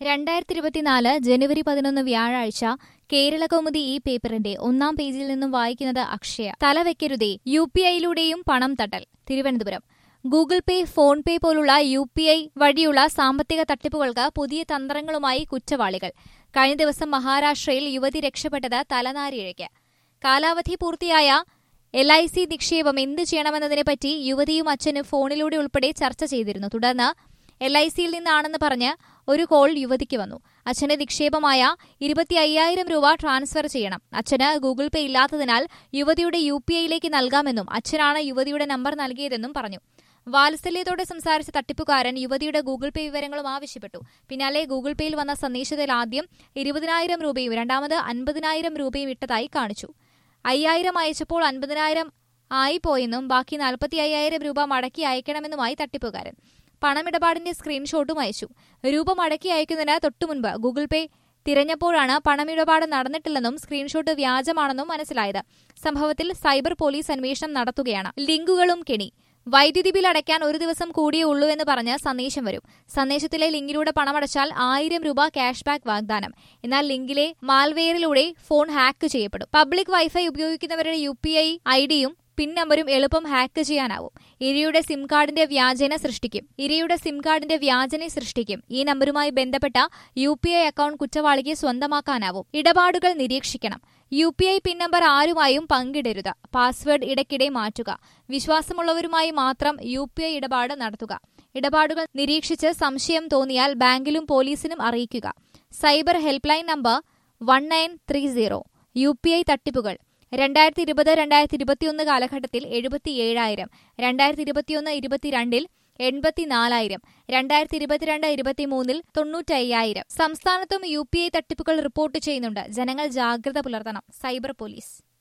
രണ്ടായിരത്തി ഇരുപത്തിനാല് ജനുവരി പതിനൊന്ന് വ്യാഴാഴ്ച കേരള കൗമുദി ഈ പേപ്പറിന്റെ ഒന്നാം പേജിൽ നിന്നും വായിക്കുന്നത് അക്ഷയ തലവെക്കരുതേ യു പി ഐയിലൂടെയും പണം തട്ടൽ Thiruvananthapuram Google pay phone pay പോലുള്ള യു പി ഐ വഴിയുള്ള സാമ്പത്തിക തട്ടിപ്പുകൾക്ക് പുതിയ തന്ത്രങ്ങളുമായി കുറ്റവാളികൾ കഴിഞ്ഞ ദിവസം മഹാരാഷ്ട്രയിൽ യുവതി രക്ഷപ്പെട്ടത് തലനാരിഴയ്ക്ക് കാലാവധി പൂർത്തിയായ എൽ ഐ സി നിക്ഷേപം എന്ത് ചെയ്യണമെന്നതിനെപ്പറ്റി യുവതിയും അച്ഛനും ഫോണിലൂടെ ഉൾപ്പെടെ ചർച്ച ചെയ്തിരുന്നു തുടർന്ന് എൽ ഐ സിയിൽ നിന്നാണെന്ന് പറഞ്ഞ് ഒരു കോൾ യുവതിക്ക് വന്നു അച്ഛന്റെ നിക്ഷേപമായ ഇരുപത്തി അയ്യായിരം രൂപ ട്രാൻസ്ഫർ ചെയ്യണം അച്ഛന് ഗൂഗിൾ പേ ഇല്ലാത്തതിനാൽ യുവതിയുടെ യു പി ഐയിലേക്ക് നൽകാമെന്നും അച്ഛനാണ് യുവതിയുടെ നമ്പർ നൽകിയതെന്നും പറഞ്ഞു വാത്സല്യത്തോടെ സംസാരിച്ച തട്ടിപ്പുകാരൻ യുവതിയുടെ ഗൂഗിൾ പേ വിവരങ്ങളും ആവശ്യപ്പെട്ടു പിന്നാലെ ഗൂഗിൾ പേയിൽ വന്ന സന്ദേശത്തിൽ ആദ്യം ഇരുപതിനായിരം രൂപയും രണ്ടാമത് അൻപതിനായിരം രൂപയും ഇട്ടതായി കാണിച്ചു അയ്യായിരം അയച്ചപ്പോൾ അൻപതിനായിരം ആയി പോയെന്നും ബാക്കി നാൽപ്പത്തി അയ്യായിരം രൂപ മടക്കി അയക്കണമെന്നുമായി തട്ടിപ്പുകാരൻ പണമിടപാടിന്റെ സ്ക്രീൻഷോട്ടും അയച്ചു രൂപ മടക്കി അയക്കുന്നതിന് തൊട്ടുമുൻപ് ഗൂഗിൾ പേ തിരഞ്ഞപ്പോഴാണ് പണമിടപാട് നടന്നിട്ടില്ലെന്നും സ്ക്രീൻഷോട്ട് വ്യാജമാണെന്നും മനസ്സിലായത് സംഭവത്തിൽ സൈബർ പോലീസ് അന്വേഷണം നടത്തുകയാണ് ലിങ്കുകളും കെണി വൈദ്യുതി ബിൽ അടയ്ക്കാൻ ഒരു ദിവസം കൂടിയേ ഉള്ളൂ എന്ന് പറഞ്ഞ് സന്ദേശം വരും സന്ദേശത്തിലെ ലിങ്കിലൂടെ പണമടച്ചാൽ ആയിരം രൂപ ക്യാഷ് ബാക്ക് വാഗ്ദാനം എന്നാൽ ലിങ്കിലെ മാൽവെയറിലൂടെ ഫോൺ ഹാക്ക് ചെയ്യപ്പെടും പബ്ലിക് വൈഫൈ ഉപയോഗിക്കുന്നവരുടെ യു പി ഐ ഐ ഡിയും പിൻ നമ്പരും എളുപ്പം ഹാക്ക് ചെയ്യാനാവും ഇരയുടെ സിം കാർഡിന്റെ വ്യാജന സൃഷ്ടിക്കും ഇരയുടെ സിം കാർഡിന്റെ വ്യാജന സൃഷ്ടിക്കും ഈ നമ്പരുമായി ബന്ധപ്പെട്ട യു പി ഐ അക്കൗണ്ട് കുറ്റവാളിക്ക് സ്വന്തമാക്കാനാവും ഇടപാടുകൾ നിരീക്ഷിക്കണം U P I pin number ആരുമായും പങ്കിടരുത് പാസ്വേഡ് ഇടയ്ക്കിടെ മാറ്റുക വിശ്വാസമുള്ളവരുമായി മാത്രം യു പി ഐ ഇടപാട് നടത്തുക ഇടപാടുകൾ നിരീക്ഷിച്ച് സംശയം തോന്നിയാൽ ബാങ്കിലും പോലീസിനും അറിയിക്കുക cyber help line number one nine three zero U P I തട്ടിപ്പുകൾ രണ്ടായിരത്തി ഇരുപത് രണ്ടായിരത്തി ഇരുപത്തിയൊന്ന് കാലഘട്ടത്തിൽ എഴുപത്തിയേഴായിരം രണ്ടായിരത്തി ഇരുപത്തിയൊന്ന് ഇരുപത്തിരണ്ടിൽ എൺപത്തിനാലായിരം രണ്ടായിരത്തി ഇരുപത്തിരണ്ട് ഇരുപത്തിമൂന്നിൽ തൊണ്ണൂറ്റയ്യായിരം സംസ്ഥാനത്തും യു പി ഐ തട്ടിപ്പുകൾ റിപ്പോർട്ട് ചെയ്യുന്നുണ്ട് ജനങ്ങൾ ജാഗ്രത പുലർത്തണം സൈബർ പോലീസ്